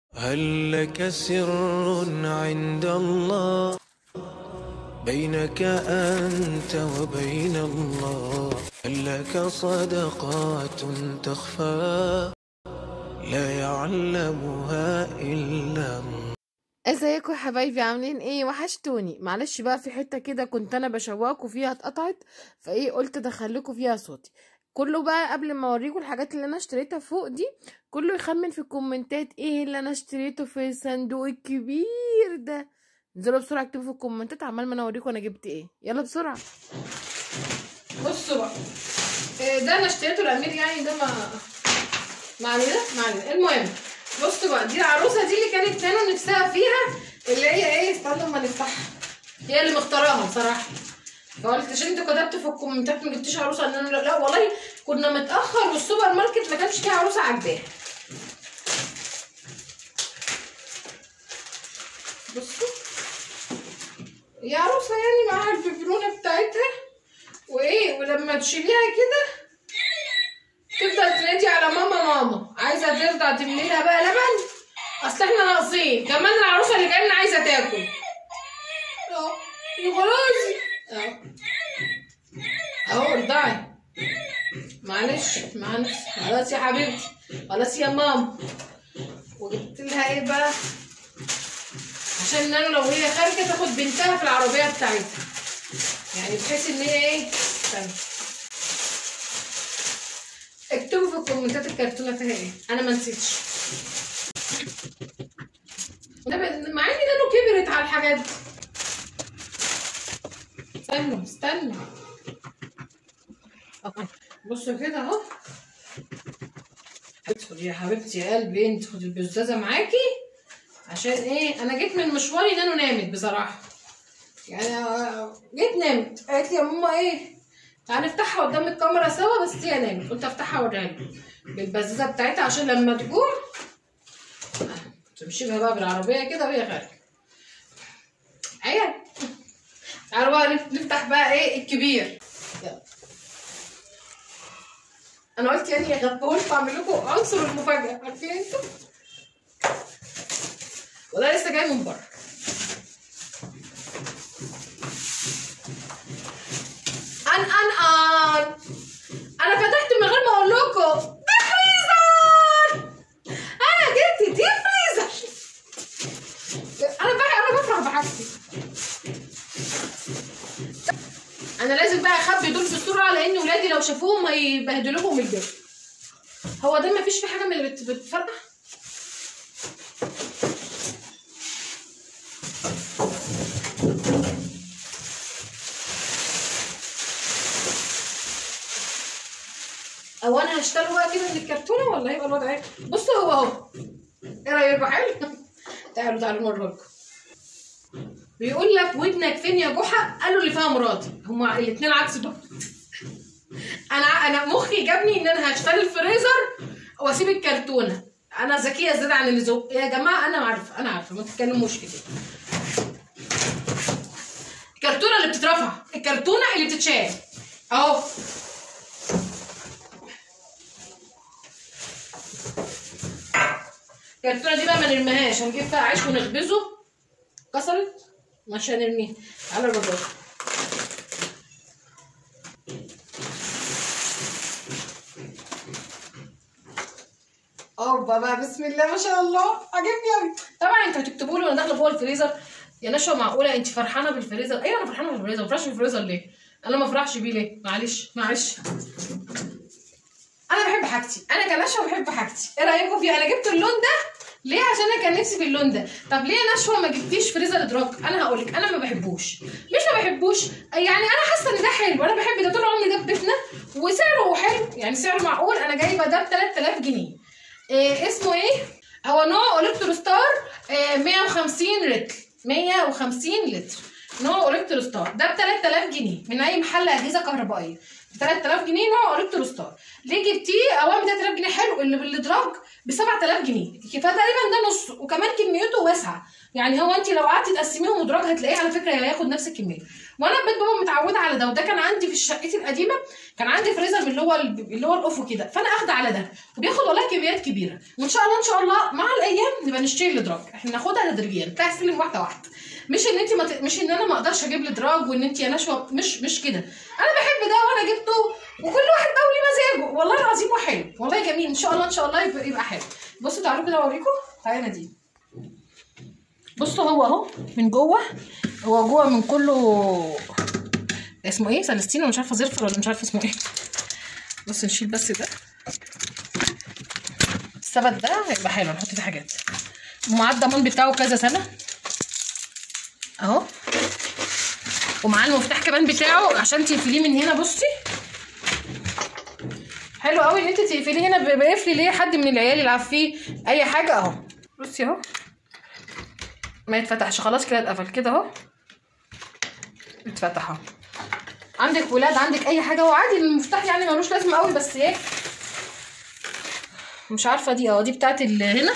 هل لك سر عند الله بينك أنت وبين الله هل لك صدقات تخفى لا يعلمها إلا الله ازيكم يا حبايبي عاملين ايه وحشتوني معلش بقى في حته كده كنت انا بشواكوا فيها اتقطعت فايه قلت ادخلكوا فيها صوتي كله بقى قبل ما اوريكم الحاجات اللي انا اشتريتها فوق دي كله يخمن في الكومنتات ايه اللي انا اشتريته في الصندوق الكبير ده انزلوا بسرعه اكتبوا في الكومنتات عمال ما انا اوريكم انا جبت ايه يلا بسرعه بصوا بقى إيه ده انا اشتريته الامير يعني ده ما ما علينا ما علينا المهم بصوا بقى دي العروسه دي اللي كانت نانو نفسها فيها اللي هي ايه استنوا اما نفتحها هي اللي مختاراها بصراحه فقلت عشان انتوا كتبتوا في الكومنتات ما جبتيش عروسه نانو لا, لا والله كنا متاخر والسوبر ماركت ما كانش فيه عروسه عاجباها بصوا هي عروسه يعني معاها الببرونه بتاعتها وايه ولما تشيليها كده تفضل تنادي على ماما ماما عايزه ترضع تملي لها بقى لبن اصل احنا ناقصين كمان العروسه اللي جايه لنا عايزه تاكل اه يا خلاص اهو اهو ارضعي معلش معلش خلاص يا حبيبتي خلاص يا ماما وجبت لها ايه بقى عشان نانو لو هي خارجه تاخد بنتها في العربيه بتاعتها يعني بحيث ان هي ايه استنى اكتبوا في الكومنتات الكرتونه فيها ايه انا ما نسيتش أنا- مع ان نانو كبرت على الحاجات دي استنوا استنوا أهو. بصوا كده اهو ادخل يا حبيبتي يا قلبي انت خدي البزازه معاكي عشان ايه انا جيت من مشواري نانو نامت بصراحه يعني آه، جيت نامت قالت لي يا ماما ايه تعالى نفتحها قدام الكاميرا سوا بس هي نامت قلت افتحها اوريها لكم بالبزازه بتاعتها عشان لما تجوع آه، تمشي بها بقى بالعربيه كده وهي خارجه عيال تعالوا بقى نف- نفتح بقى ايه الكبير يلا انا قلت يعني غبولت اعمل لكم عنصر المفاجاه عارفين انتوا والله لسه جاي من بره ان ان ان انا فتحت من غير ما اقول لكم ده فريزر انا جبت دي فريزر انا بقى انا بفرح بحاجتي انا لازم بقى اخبي دول بسرعه لان ولادي لو شافوهم هيبهدلوهم البيت هو ده مفيش فيه حاجه من اللي بت- بتفرقع او انا هشتغل بقى كده من الكرتونه ولا هيبقى الوضع ايه بصوا هو اهو ايه رايكم حلو تعالوا تعالوا نوريه لكم بيقول لك ودنك فين يا جحا قالوا اللي فيها مراتي هما الاثنين عكس بعض انا انا مخي جابني ان انا هشتري الفريزر واسيب الكرتونه انا ذكيه زياده عن اللزوم يا جماعه انا عارفه انا عارفه ما تتكلموش كده الكرتونه اللي بتترفع الكرتونه اللي بتتشال اهو الكرتونه دي بقى ما نرميهاش هنجيب فيها عيش ونخبزه كسرت مش هنرميها على الرباط اوبا بقى بسم الله ما شاء الله عجبني قوي طبعا انتوا هتكتبوا لي وانا داخله جوه الفريزر يا نشوى معقوله انت فرحانه بالفريزر ايوه انا فرحانه بالفريزر ما بفرحش بالفريزر ليه انا ما افرحش بيه ليه معلش معلش انا بحب حاجتي انا كنشوى بحب حاجتي ايه رايكم فيها انا جبت اللون ده ليه عشان انا كان نفسي في اللون ده طب ليه يا نشوى ما جبتيش فريزر ادراك انا هقول لك انا ما بحبوش مش ما بحبوش يعني انا حاسه ان ده حلو انا بحب ده طول عمري ده في بيتنا وسعره حلو يعني سعره معقول انا جايبه ده ب 3000 جنيه إيه اسمه ايه هو نوع الكترو ستار إيه 150 لتر 150 لتر نوع الكترو ستار ده ب 3000 جنيه من اي محل اجهزه كهربائيه ب 3000 جنيه نوع الكترو ستار ليه جبتيه اولا ب 3000 جنيه حلو اللي بالادراج ب 7000 جنيه فتقريبا ده نص وكمان كميته واسعه يعني هو انت لو قعدتي تقسميهم ادراج هتلاقيه على فكره هياخد نفس الكميه وانا بيت بابا متعوده على ده وده كان عندي في شقتي القديمه كان عندي فريزر من اللي هو اللي هو الافو كده فانا اخده على ده وبياخد والله كميات كبيره وان شاء الله ان شاء الله مع الايام نبقى نشتري الادراج احنا ناخدها تدريجيا بتاع السلم واحده واحده مش ان انت مت... مش ان انا ما اقدرش اجيب الادراج وان انت يا نشوى مش مش كده انا بحب ده وانا جبته وكل واحد بقى وليه مزاجه والله العظيم هو حلو والله جميل ان شاء الله ان شاء الله يبقى, يبقى حلو بصوا تعالوا كده اوريكم تعالى دي بصوا هو اهو من جوه هو جوه من كله اسمه ايه سلستين مش عارفه زرفر ولا مش عارفه اسمه ايه بص نشيل بس ده السبت ده هيبقى حلو نحط فيه حاجات ومعاه الضمان بتاعه كذا سنه اهو ومعاه المفتاح كمان بتاعه عشان تقفليه من هنا بصي حلو قوي ان انت تقفليه هنا بيقفلي ليه حد من العيال يلعب فيه اي حاجه اهو بصي اهو ما يتفتحش خلاص كده اتقفل كده اهو اتفتح اهو عندك ولاد عندك اي حاجه هو عادي المفتاح يعني ملوش لازمه قوي بس ايه مش عارفه دي اه دي بتاعت اللي هنا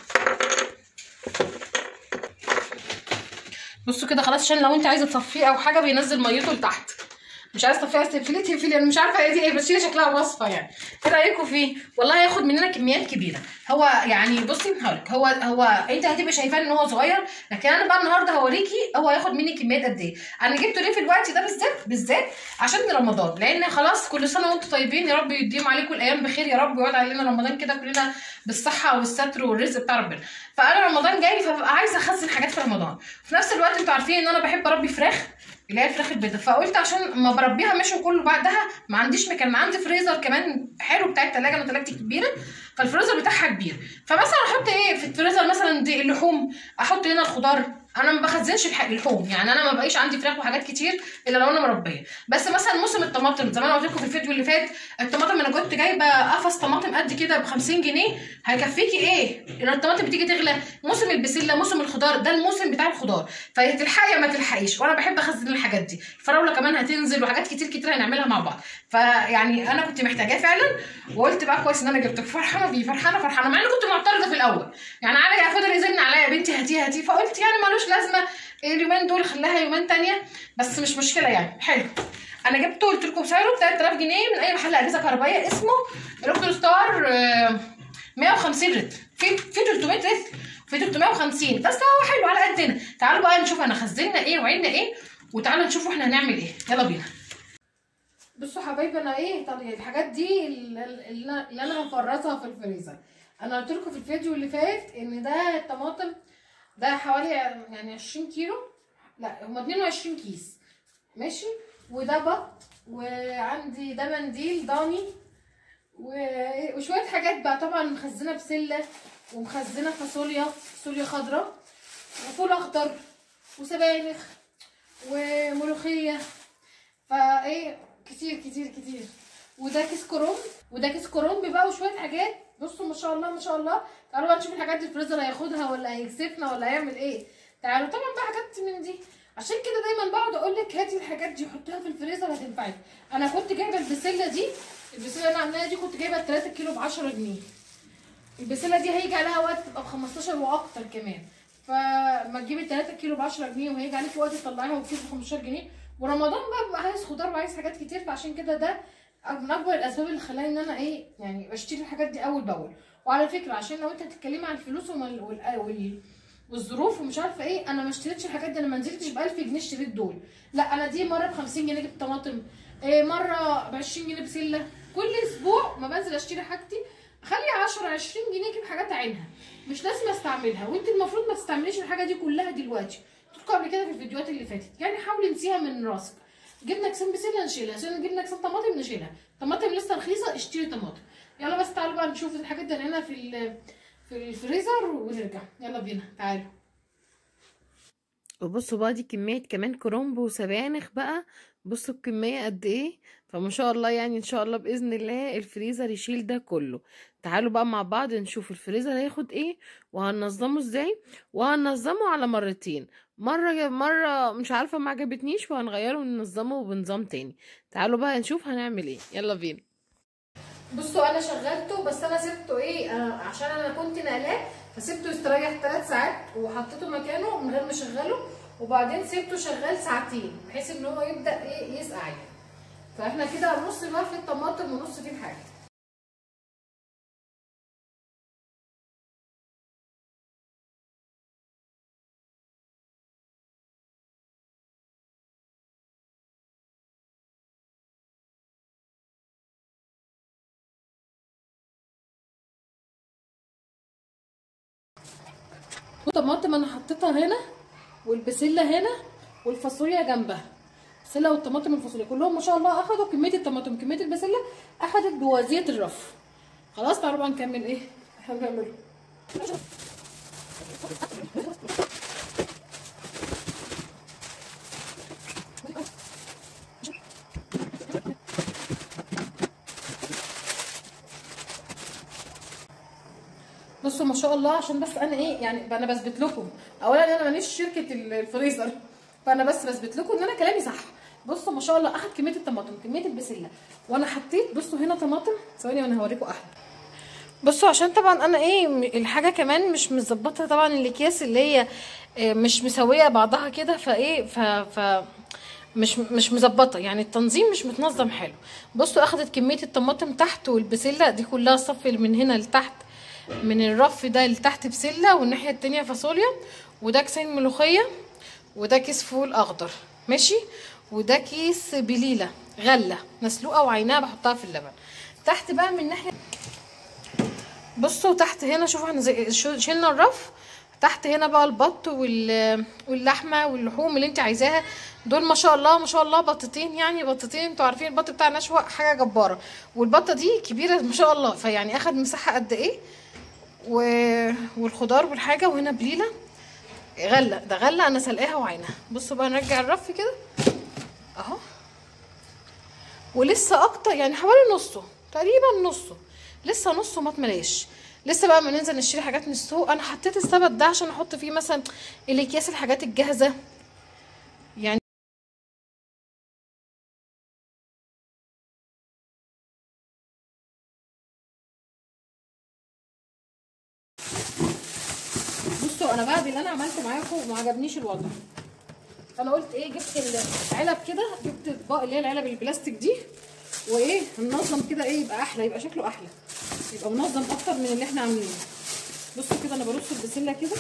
بصوا كده خلاص عشان لو انت عايزه تصفيه او حاجه بينزل ميته لتحت مش عايزه تصفيه عايزه تقفليه تقفلي انا مش عارفه هي دي ايه بس هي شكلها وصفه يعني ايه رايكم فيه والله هياخد مننا كميات كبيره هو يعني بصي هقولك هو هو انت هتبقي شايفاه ان هو صغير لكن انا بقى النهارده هوريكي هو هياخد مني كميات قد ايه انا جبته ليه في الوقت ده بالذات بالذات عشان رمضان لان خلاص كل سنه وانتم طيبين يا رب يديم عليكم الايام بخير يا رب ويقعد علينا رمضان كده كلنا بالصحه والستر والرزق بتاع ربنا فانا رمضان جاي فببقى عايزه اخزن حاجات في رمضان في نفس الوقت انتوا عارفين ان انا بحب اربي فراخ اللي هي الفراخ البيضاء فقلت عشان ما بربيها مش وكله بعدها ما عنديش مكان عندي فريزر كمان حلو بتاع التلاجة انا تلاجتي كبيره فالفريزر بتاعها كبير فمثلا احط ايه في الفريزر مثلا دي اللحوم احط هنا الخضار انا ما بخزنش الح- اللحوم يعني انا ما بقيش عندي فراخ وحاجات كتير الا لو انا مربيه بس مثلا موسم الطماطم زي ما انا قلت لكم في الفيديو اللي فات الطماطم انا كنت جايبه قفص طماطم قد كده ب 50 جنيه هيكفيكي ايه لو الطماطم بتيجي تغلى موسم البسله موسم الخضار ده الموسم بتاع الخضار فهتلحقي يا ما تلحقيش وانا بحب اخزن الحاجات دي الفراوله كمان هتنزل وحاجات كتير كتير هنعملها مع بعض فيعني انا كنت محتاجاه فعلا وقلت بقى كويس ان انا جبته فرحانه بيه فرحانه فرحانه مع اني كنت معترضه في الاول يعني علي فضل يزن عليا يا بنتي هاتيه هاتيه فقلت يعني ملوش لازمه اليومين دول خلاها يومين تانية بس مش مشكله يعني حلو انا جبته قلت لكم سعره ب 3000 جنيه من اي محل اجهزه كهربائيه اسمه روكتور ستار آه، 150 رتل في في 300 رتل في 350 بس هو حلو على قدنا تعالوا بقى نشوف انا خزنا ايه وعيننا ايه وتعالوا نشوفوا احنا هنعمل ايه يلا بينا بصوا حبايبي انا ايه طب الحاجات دي اللي, اللي اللي انا هفرطها في الفريزر انا قلت لكم في الفيديو اللي فات ان ده الطماطم ده حوالي يعني 20 كيلو لا هما 22 كيس ماشي وده بط وعندي ده منديل ضاني و- وشويه حاجات بقى طبعا مخزنه بسله ومخزنه فاصوليا فاصوليا خضراء وفول اخضر وسبانخ وملوخيه فايه كتير كتير كتير وده كيس كرنب وده كيس كرنب بقى وشويه حاجات بصوا ما شاء الله ما شاء الله تعالوا بقى نشوف الحاجات دي الفريزر هياخدها ولا هيكسفنا ولا هيعمل ايه تعالوا طبعا بقى حاجات من دي عشان كده دايما بقعد اقول لك هاتي الحاجات دي حطيها في الفريزر هتنفعك انا كنت جايبه البسله دي البسله اللي انا عاملاها دي كنت جايبه 3 كيلو ب 10 جنيه البسله دي هيجي عليها وقت تبقى ب 15 واكتر كمان فما تجيبي 3 كيلو ب 10 جنيه وهيجي عليكي وقت تطلعيها وكيلو ب 15 جنيه ورمضان بقى بيبقى عايز خضار وعايز حاجات كتير فعشان كده ده من اكبر الاسباب اللي خلاني ان انا ايه يعني بشتري الحاجات دي اول باول وعلى فكره عشان لو انت هتتكلمي عن الفلوس وال... وال... وال... والظروف ومش عارفه ايه انا ما اشتريتش الحاجات دي انا ما نزلتش ب 1000 جنيه اشتريت دول لا انا دي مره ب 50 جنيه جبت طماطم إيه مره ب 20 جنيه بسله كل اسبوع ما بنزل اشتري حاجتي خلي 10 20 جنيه اجيب حاجات عينها مش لازم استعملها وانت المفروض ما تستعمليش الحاجه دي كلها دلوقتي قلت لكم قبل كده في الفيديوهات اللي فاتت يعني حاولي انسيها من راسك جبنا كسان بسله نشيلها عشان جبنا كسان طماطم نشيلها طماطم لسه رخيصه اشتري طماطم يلا بس تعالوا بقى نشوف الحاجات دي هنا في ال- في الفريزر ونرجع يلا بينا تعالوا وبصوا بقى دي كمية كمان كرنب وسبانخ بقى بصوا الكمية قد ايه فما شاء الله يعني ان شاء الله بإذن الله الفريزر يشيل ده كله تعالوا بقى مع بعض نشوف الفريزر هياخد ايه وهننظمه ازاي وهننظمه على مرتين مرة مرة مش عارفة ما عجبتنيش وهنغيره وننظمه بنظام تاني تعالوا بقى نشوف هنعمل ايه يلا بينا بصوا انا شغلته بس انا سبته ايه أنا عشان انا كنت نقلاه فسبته يستريح ثلاث ساعات وحطيته مكانه من غير ما اشغله وبعدين سيبته شغال ساعتين بحيث ان هو يبدا ايه يسقع يعني فاحنا كده نص بقى في الطماطم ونص في الحاجه الطماطم انا حطيتها هنا والبسله هنا والفاصوليا جنبها البسله والطماطم والفاصوليا كلهم ما شاء الله اخدوا كميه الطماطم كميه البسله اخدت بوازيه الرف خلاص تعالوا بقى نكمل ايه احنا بنعمله بصوا ما شاء الله عشان بس انا ايه يعني انا بثبت لكم اولا انا ماليش شركه الفريزر فانا بس بثبت لكم ان انا كلامي صح بصوا ما شاء الله اخد كميه الطماطم كميه البسله وانا حطيت بصوا هنا طماطم ثواني وانا هوريكم احلى بصوا عشان طبعا انا ايه م- الحاجه كمان مش مظبطه طبعا الاكياس اللي هي آه، مش مسويه بعضها كده فايه ف ف مش مش مظبطه يعني التنظيم مش متنظم حلو بصوا اخدت كميه الطماطم تحت والبسله دي كلها صف من هنا لتحت من الرف ده لتحت بسله والناحيه التانية فاصوليا وده كيسين ملوخيه وده كيس فول اخضر ماشي وده كيس بليله غله مسلوقه وعينها بحطها في اللبن تحت بقى من ناحيه بصوا تحت هنا شوفوا احنا زي شو- شلنا الرف تحت هنا بقى البط وال... واللحمه واللحوم اللي انت عايزاها دول ما شاء الله ما شاء الله بطتين يعني بطتين انتوا عارفين البط بتاع نشوى حاجه جباره والبطه دي كبيره ما شاء الله فيعني اخد مساحه قد ايه و... والخضار والحاجه وهنا بليله غله ده غله انا سلقاها وعينها بصوا بقى نرجع الرف كده اهو ولسه اكتر يعني حوالي نصه تقريبا نصه لسه نصه ما اتملاش لسه بقى ما ننزل نشتري حاجات من السوق انا حطيت السبت ده عشان احط فيه مثلا الاكياس الحاجات الجاهزه يعني بصوا انا بعد اللي انا عملته معاكم وما عجبنيش الوضع فانا قلت ايه جبت العلب كده جبت اطباق اللي هي العلب البلاستيك دي وايه ننظم كده ايه يبقى احلى يبقى شكله احلى يبقى منظم اكتر من اللي احنا عاملينه بصوا كده انا برص البسله كده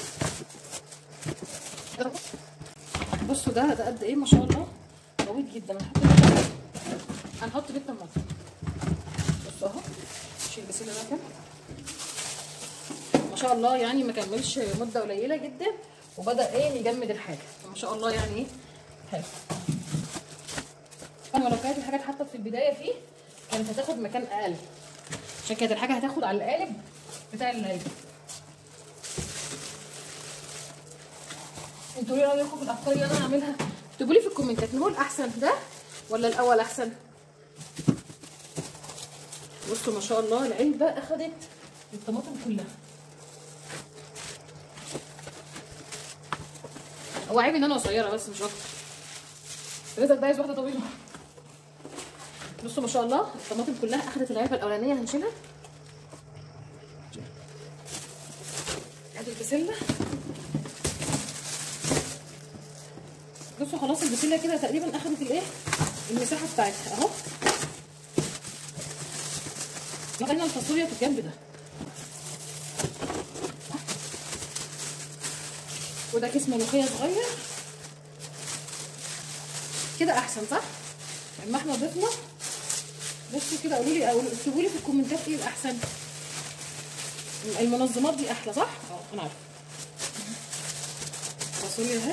بصوا ده ده قد ايه ما شاء الله غويط جدا هنحط بيه- هنحط بيه الطماطم بصوا اهو شيل البسله ده كده ما شاء الله يعني ما كملش مده قليله جدا وبدا ايه يجمد الحاجه ما شاء الله يعني ايه حلو انا لو كانت الحاجه اتحطت في البدايه فيه كانت هتاخد مكان اقل عشان كانت الحاجه هتاخد على القالب بتاع العلبه انتوا ايه رايكم في الافكار اللي انا هعملها اكتبوا لي في الكومنتات نقول احسن ده ولا الاول احسن بصوا ما شاء الله العلبه اخدت الطماطم كلها هو عيب ان انا قصيره بس مش اكتر رزق ده عايز واحده طويله بصوا ما شاء الله الطماطم كلها اخدت العلبه الاولانيه هنشيلها ادي البسله بصوا خلاص البسله كده تقريبا اخدت الايه المساحه بتاعتها اهو لقينا الفاصوليا في الجنب ده وده كيس ملوخيه صغير كده احسن صح لما احنا ضفنا بصوا كده قولوا لي او اكتبوا لي في الكومنتات ايه الاحسن المنظمات دي احلى صح اه انا عارفه فاصوليا اهي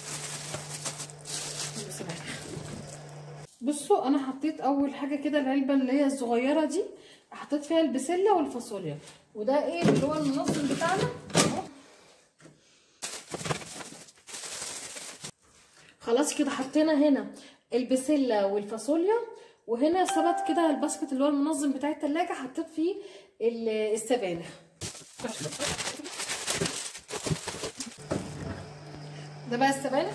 بسم الله. بصوا انا حطيت اول حاجه كده العلبه اللي هي الصغيره دي حطيت فيها البسله والفاصوليا وده ايه اللي هو المنظم بتاعنا اهو خلاص كده حطينا هنا البسله والفاصوليا وهنا ثبت كده الباسكت اللي هو المنظم بتاع التلاجة حطيت فيه ال- السبانخ ده بقى السبانخ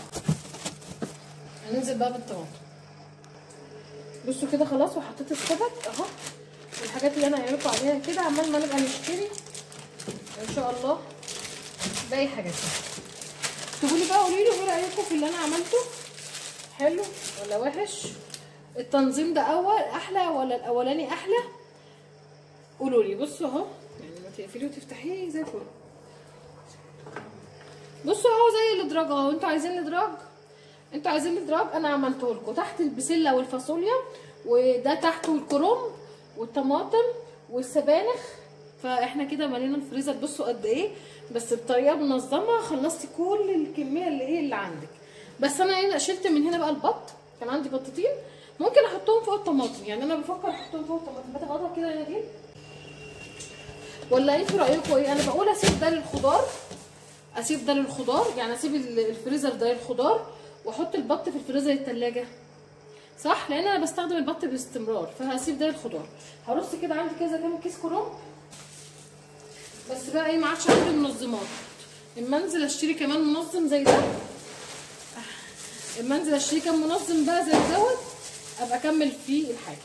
هننزل بقى بالطماطم بصوا كده خلاص وحطيت السبت اهو الحاجات اللي انا قايله لكم عليها كده عمال ما نبقى نشتري ان شاء الله باقي حاجاتنا اكتبوا لي بقى قولوا لي ايه رايكم في اللي انا عملته حلو ولا وحش التنظيم ده اول احلى ولا الاولاني احلى قولوا لي بصوا اهو يعني ما تقفليه وتفتحيه زي الفل بصوا اهو زي الادراج اهو انتوا عايزين الادراج انتوا عايزين الادراج انا عملته لكم تحت البسله والفاصوليا وده تحته الكرنب والطماطم والسبانخ فاحنا كده ملينا الفريزر بصوا قد ايه بس بطريقه منظمه خلصتي كل الكميه اللي ايه اللي عندك بس انا هنا شلت من هنا بقى البط كان عندي بطتين ممكن احطهم فوق الطماطم يعني انا بفكر احطهم فوق الطماطم بتغطى كده يا نادين ولا انتوا رايكم ايه انا بقول اسيب ده للخضار اسيب ده للخضار يعني اسيب ال- الفريزر ده للخضار واحط البط في الفريزر التلاجة صح لان انا بستخدم البط باستمرار فهسيب ده للخضار هرص كده عندي كذا كام كيس كرنب بس بقى ايه ما عادش عندي منظمات اما انزل اشتري كمان منظم زي ده اما انزل اشتري كام منظم بقى زي دوت ابقى اكمل فيه الحاجه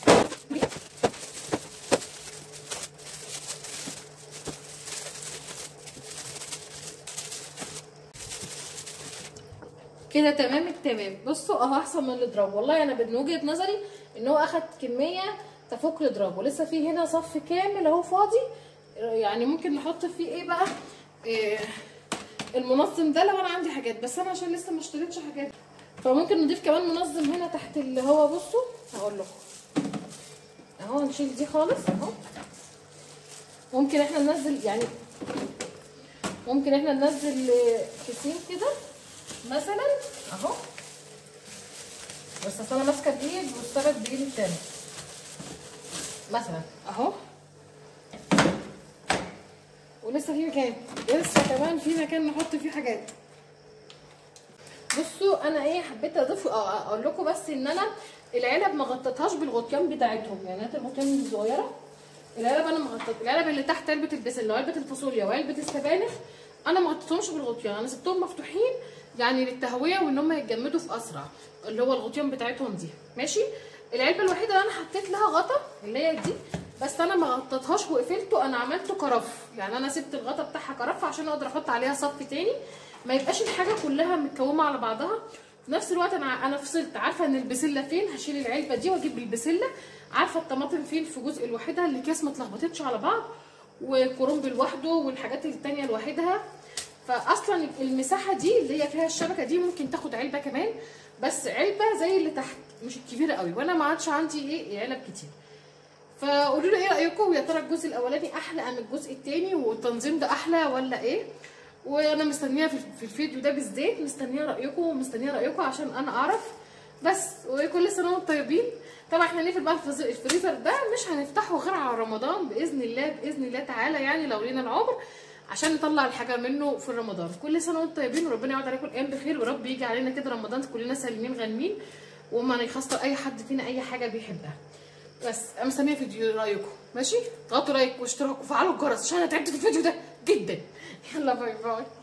كده تمام التمام بصوا اهو احسن من الاضراب والله انا من وجهه نظري ان هو اخد كميه تفوق الاضراب ولسه في هنا صف كامل اهو فاضي يعني ممكن نحط فيه ايه بقى إيه المنظم ده لو انا عندي حاجات بس انا عشان لسه ما اشتريتش حاجات فممكن نضيف كمان منظم هنا تحت اللي هو بصوا هقول لكم اهو نشيل دي خالص اهو ممكن احنا ننزل يعني ممكن احنا ننزل كيسين كده مثلا اهو بس اصل انا ماسكه بايد والثبت بايد التاني مثلا اهو ولسه في مكان لسه كمان في مكان نحط فيه حاجات بصوا انا ايه حبيت اضيف اه اقول لكم بس ان انا العلب ما غطيتهاش بالغطيان بتاعتهم يعني هات الغطيان الصغيره العلب انا ما غطيت العلب اللي تحت علبه البسله وعلبه الفاصوليا وعلبه السبانخ انا ما غطيتهمش بالغطيان انا سبتهم مفتوحين يعني للتهويه وان هم يتجمدوا في اسرع اللي هو الغطيان بتاعتهم دي ماشي العلبه الوحيده اللي انا حطيت لها غطا اللي هي دي بس انا ما غطيتهاش وقفلته انا عملته كرف يعني انا سبت الغطا بتاعها كرف عشان اقدر احط عليها صف تاني ما يبقاش الحاجه كلها متكومه على بعضها في نفس الوقت انا انا فصلت عارفه ان البسله فين هشيل العلبه دي واجيب البسله عارفه الطماطم فين في جزء لوحدها الاكياس ما اتلخبطتش على بعض وكرنب لوحده والحاجات التانية لوحدها فاصلا المساحه دي اللي هي فيها الشبكه دي ممكن تاخد علبه كمان بس علبه زي اللي تحت مش الكبيره قوي وانا ما عادش عندي ايه علب كتير فقولوا لي ايه رايكم يا ترى الجزء الاولاني احلى ام الجزء التاني والتنظيم ده احلى ولا ايه وانا مستنيه في في الفيديو ده بالذات مستنيه رايكم ومستنيه رايكم عشان انا اعرف بس وكل سنه وانتم طيبين طبعا احنا نقفل بقى الفز- الفريزر ده مش هنفتحه غير على رمضان باذن الله باذن الله تعالى يعني لو لينا العمر عشان نطلع الحاجه منه في رمضان كل سنه وانتم طيبين وربنا يعود عليكم الايام بخير ورب يجي علينا كده رمضان كلنا سالمين غانمين وما يخسر اي حد فينا اي حاجه بيحبها بس انا مستنيه فيديو رايكم ماشي تغطوا لايك واشتراك وفعلوا الجرس عشان انا تعبت في الفيديو ده جدا يلا باي باي